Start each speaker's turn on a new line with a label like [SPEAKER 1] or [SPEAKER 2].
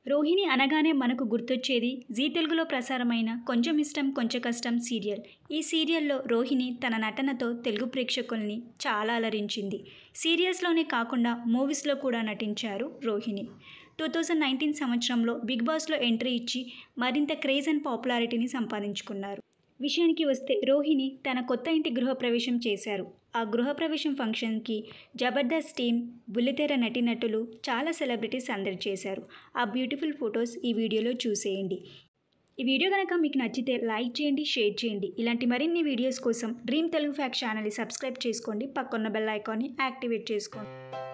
[SPEAKER 1] రోహిణి అనగానే మనకు గుర్తొచ్చేది జీ తెలుగులో ప్రసారమైన కొంచెం ఇష్టం కొంచెం కష్టం సీరియల్ ఈ సీరియల్లో రోహిణి తన నటనతో తెలుగు ప్రేక్షకుల్ని చాలా అలరించింది సీరియల్స్లోనే కాకుండా మూవీస్లో కూడా నటించారు రోహిణి టూ థౌజండ్ నైన్టీన్ సంవత్సరంలో బిగ్ బాస్లో ఎంట్రీ ఇచ్చి మరింత క్రేజ్ అండ్ పాపులారిటీని సంపాదించుకున్నారు విషయానికి వస్తే రోహిణి తన కొత్త ఇంటి గృహప్రవేశం చేశారు ఆ గృహప్రవేశం ఫంక్షన్కి జబర్దస్త్ టీం బుల్లితెర నటినటులు చాలా సెలబ్రిటీస్ అందరు చేశారు ఆ బ్యూటిఫుల్ ఫొటోస్ ఈ వీడియోలో చూసేయండి ఈ వీడియో కనుక మీకు నచ్చితే లైక్ చేయండి షేర్ చేయండి ఇలాంటి మరిన్ని వీడియోస్ కోసం డ్రీమ్ తెలుగు ఫ్యాక్ట్ ఛానల్ని సబ్స్క్రైబ్ చేసుకోండి పక్కన్న బెల్ ఐకాన్ని యాక్టివేట్ చేసుకోండి